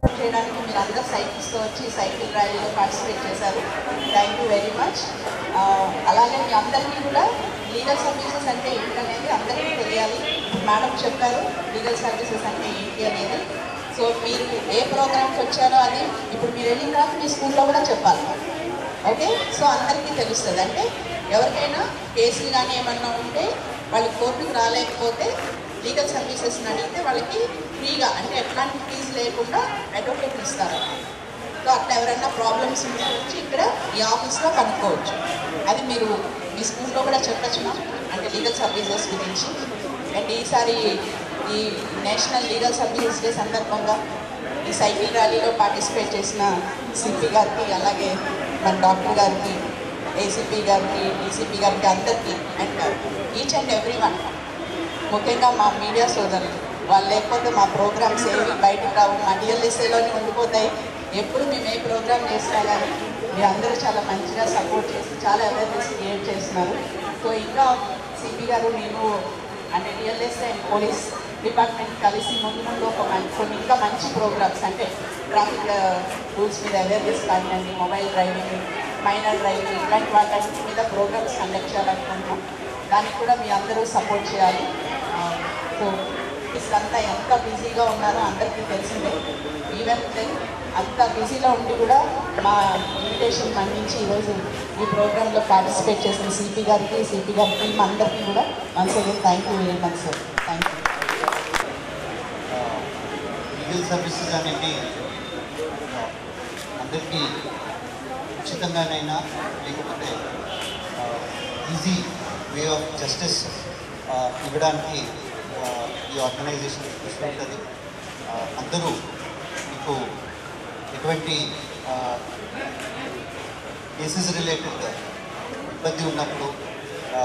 చేయడానికి మీరు అందరూ సైకిల్స్తో వచ్చి సైకిల్ ర్యాలీలో పార్టిసిపేట్ చేశారు థ్యాంక్ యూ వెరీ మచ్ అలాగే మీ అందరికీ కూడా లీగల్ సర్వీసెస్ అంటే ఏంటనేది అందరికీ తెలియాలి మేడం చెప్పారు లీగల్ సర్వీసెస్ అంటే ఏంటి అనేది సో మీరు ఏ ప్రోగ్రామ్కి వచ్చారో అది ఇప్పుడు మీరు వెళ్ళిన తర్వాత మీ స్కూల్లో కూడా చెప్పాలి ఓకే సో అందరికీ తెలుస్తుంది అంటే ఎవరికైనా కేసులు కానీ ఏమన్నా ఉంటే వాళ్ళు కోర్టుకు రాలేకపోతే లీగల్ సర్వీసెస్ని అడిగితే వాళ్ళకి ఫ్రీగా అంటే ఎట్లాంటి ఫీజు లేకుండా అడ్వకేట్ ఇస్తారు సో అట్లా ఎవరైనా ప్రాబ్లమ్స్ ఉంటే వచ్చి ఇక్కడ ఈ ఆఫీస్లో కనుక్కోవచ్చు అది మీరు మీ స్కూల్లో కూడా చెప్పచ్చు అంటే లీగల్ సర్వీసెస్ గురించి అండ్ ఈసారి ఈ నేషనల్ లీగల్ సర్వీసెస్ డే సందర్భంగా ఈ సైకిల్ ర్యాలీలో పార్టిసిపేట్ చేసిన సిపి గారికి అలాగే మన డాక్టర్ గారికి ఏసీపీ గారికి డీసీపీ గారికి అందరికీ and each and every one ముఖ్యంగా మా మీడియా సోదరులు వాళ్ళు లేకపోతే మా ప్రోగ్రామ్స్ ఏవి బయటకు రావు మా డిఎల్ఎస్ఏలోనే ఉండిపోతాయి ఎప్పుడు మేము ఏ ప్రోగ్రామ్ చేసినా కానీ మీరు అందరూ చాలా మంచిగా సపోర్ట్ చేసి చాలా అవేర్నెస్ క్రియేట్ చేస్తున్నారు సో ఇంకా సిపి గారు నేను అంటే డిఎల్ఎస్ఏ అండ్ పోలీస్ డిపార్ట్మెంట్ కలిసి ముందు ముందు ఒక మంచి కొన్ని ఇంకా మంచి ప్రోగ్రామ్స్ అంటే ట్రాఫిక్ రూల్స్ మీద అవేర్నెస్ కానివ్వండి మొబైల్ డ్రైవింగ్ మైనర్ డ్రైవింగ్ ఇలాంటి వాటి మీద ప్రోగ్రామ్స్ కండక్ట్ చేయాలనుకుంటున్నాం దానికి కూడా మీ అందరూ సపోర్ట్ చేయాలి ఆ, సో అంతా ఎంత బిజీగా ఉన్నారో అందరికీ తెలిసిందే ఈవెన్ దెన్ అంత బిజీలో ఉండి కూడా మా ఇన్విటేషన్ మన్నించి ఈరోజు ఈ ప్రోగ్రాంలో పార్టిసిపేట్ చేసిన సిపి గారికి సిపి గారి టీం అందరికీ కూడా once again thank you very much sir thank you legal services అనేది ఆ, అందరికీ ఉచితంగానైనా లేకపోతే ఈజీ వే ఆఫ్ జస్టిస్ ఇవ్వడానికి ఆ, ఈ ఆర్గనైజేషన్ కృషి ఉంటుంది ఆ, అందరూ మీకు ఎటువంటి కేసెస్ రిలేటెడ్ ఇబ్బంది ఉన్నప్పుడు ఆ,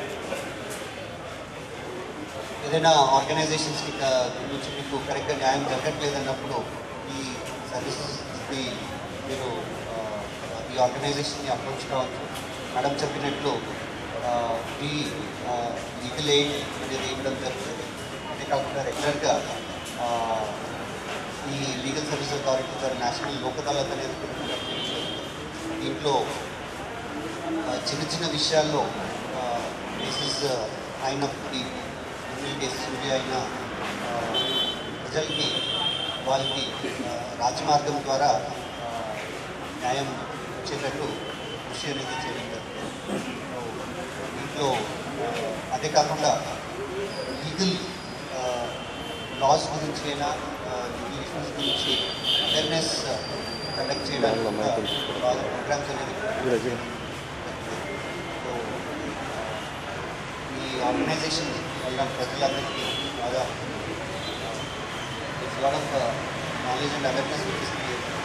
ఏదైనా ఆర్గనైజేషన్స్కి గురించి మీకు కరెక్ట్గా న్యాయం జరగట్లేదు అన్నప్పుడు ఈ సర్వీసెస్కి మీరు ఆ, ఈ ఆర్గనైజేషన్ని అప్రోచ్ కావచ్చు మేడం చెప్పినట్లు ఈ లీగల్ ఎయిడ్ అనేది ఇవ్వడం జరుగుతుంది అంతేకాకుండా రెగ్యులర్గా ఈ లీగల్ సర్వీస్ అథారిటీ ద్వారా నేషనల్ లోక్ అదాలత్ అనేది పెట్టుకోవడం జరుగుతుంది. దీంట్లో ఆ, చిన్న చిన్న విషయాల్లో కేసెస్ అయినప్పటికీ ఎన్ని కేసెస్ ఉండి అయినా ఆ, ప్రజలకి వాళ్ళకి ఆ, రాజమార్గం ద్వారా ఆ, న్యాయం వచ్చేటట్టు కృషి అనేది చేయడం జరుగుతుంది సో, దీంట్లో ఆ, అదే కాకుండా లీగల్ లాస్ గురించి అయినా లీగల్ ఇష్యూస్ గురించి అవేర్నెస్ కండక్ట్ చేయడానికి కూడా బాగా ప్రోగ్రామ్స్ అనేది సో, ఈ ఆర్గనైజేషన్ వల్ల ప్రజలందరికీ బాగా lot of knowledge and awareness which is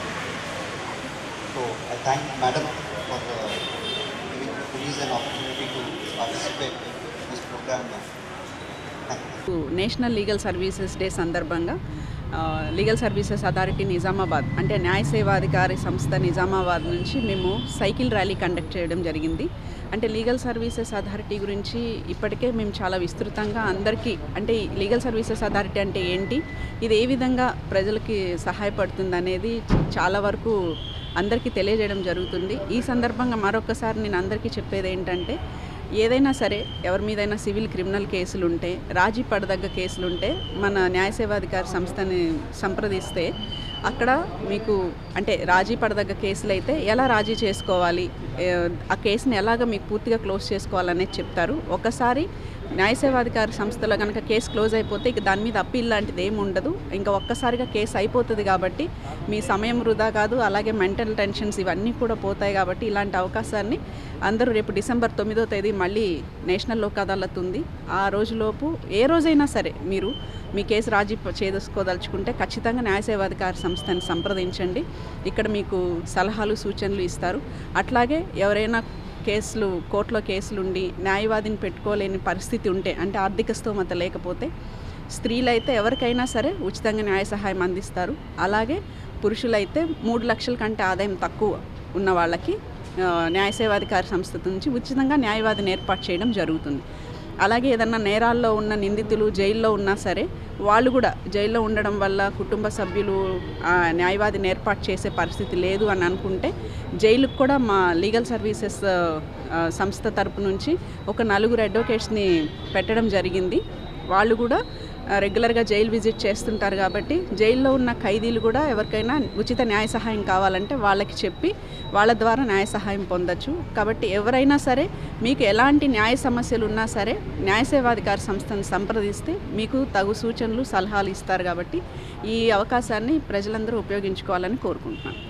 so I thank madam for giving police an opportunity to participate in this program. Thank you. National legal services day సందర్భంగా ఆ, లీగల్ సర్వీసెస్ అథారిటీ నిజామాబాద్ అంటే న్యాయ సేవాధికారి సంస్థ నిజామాబాద్ నుంచి మేము సైకిల్ ర్యాలీ కండక్ట్ చేయడం జరిగింది అంటే లీగల్ సర్వీసెస్ అథారిటీ గురించి ఇప్పటికే మేము చాలా విస్తృతంగా అందరికీ అంటే ఈ లీగల్ సర్వీసెస్ అథారిటీ అంటే ఏంటి ఇది ఏ విధంగా ప్రజలకి సహాయపడుతుంది అనేది చాలా వరకు అందరికీ తెలియజేయడం జరుగుతుంది ఈ సందర్భంగా మరొకసారి నేను అందరికీ చెప్పేది ఏంటంటే ఏదైనా సరే ఎవరి మీదైనా సివిల్ క్రిమినల్ కేసులు ఉంటే రాజీ పడదగ్గ కేసులు ఉంటే మన న్యాయ సేవాధికారి సంస్థని సంప్రదిస్తే అక్కడ మీకు అంటే రాజీ పడదగ్గ కేసులు అయితే ఎలా రాజీ చేసుకోవాలి ఏ, ఆ కేసుని ఎలాగ మీకు పూర్తిగా క్లోజ్ చేసుకోవాలనేది చెప్తారు ఒకసారి న్యాయ సేవాధికారి సంస్థలో కనుక కేసు క్లోజ్ అయిపోతే ఇక దాని మీద అప్పీల్ లాంటిది ఏమి ఉండదు ఇంకా ఒక్కసారిగా కేసు అయిపోతుంది కాబట్టి మీ సమయం వృధా కాదు అలాగే మెంటల్ టెన్షన్స్ ఇవన్నీ కూడా పోతాయి కాబట్టి ఇలాంటి అవకాశాన్ని అందరూ రేపు డిసెంబర్ తొమ్మిదో తేదీ మళ్ళీ నేషనల్ లోక్ అదాలత్ ఉంది ఆ రోజులోపు ఏ రోజైనా సరే మీరు మీ కేసు రాజీ ప- చేసుకోదలుచుకుంటే ఖచ్చితంగా న్యాయ సేవాధికారి సంస్థని సంప్రదించండి ఇక్కడ మీకు సలహాలు సూచనలు ఇస్తారు అట్లాగే ఎవరైనా కేసులు కోర్టులో కేసులుండి న్యాయవాదిని పెట్టుకోలేని పరిస్థితి ఉంటే అంటే ఆర్థిక స్తోమత లేకపోతే స్త్రీలైతే ఎవరికైనా సరే ఉచితంగా న్యాయ సహాయం అందిస్తారు అలాగే పురుషులైతే మూడు లక్షల కంటే ఆదాయం తక్కువ ఉన్న వాళ్ళకి ఆ, న్యాయ సేవాధికారి సంస్థ నుంచి ఉచితంగా న్యాయవాదిని ఏర్పాటు చేయడం జరుగుతుంది అలాగే ఏదన్నా నేరాల్లో ఉన్న నిందితులు జైల్లో ఉన్నా సరే వాళ్ళు కూడా జైల్లో ఉండడం వల్ల కుటుంబ సభ్యులు ఆ, న్యాయవాదిని ఏర్పాటు చేసే పరిస్థితి లేదు అని అనుకుంటే జైలుకు కూడా మా లీగల్ సర్వీసెస్ ఆ, సంస్థ తరపు నుంచి ఒక నలుగురు అడ్వకేట్స్ని పెట్టడం జరిగింది వాళ్ళు కూడా ఆ, రెగ్యులర్గా జైలు విజిట్ చేస్తుంటారు కాబట్టి జైల్లో ఉన్న ఖైదీలు కూడా ఎవరికైనా ఉచిత న్యాయ సహాయం కావాలంటే వాళ్ళకి చెప్పి వాళ్ళ ద్వారా న్యాయ సహాయం పొందొచ్చు కాబట్టి ఎవరైనా సరే మీకు ఎలాంటి న్యాయ సమస్యలు ఉన్నా సరే న్యాయ సేవాధికారి సంస్థను సంప్రదిస్తే మీకు తగు సూచనలు సలహాలు ఇస్తారు కాబట్టి ఈ అవకాశాన్ని ప్రజలందరూ ఉపయోగించుకోవాలని కోరుకుంటున్నాను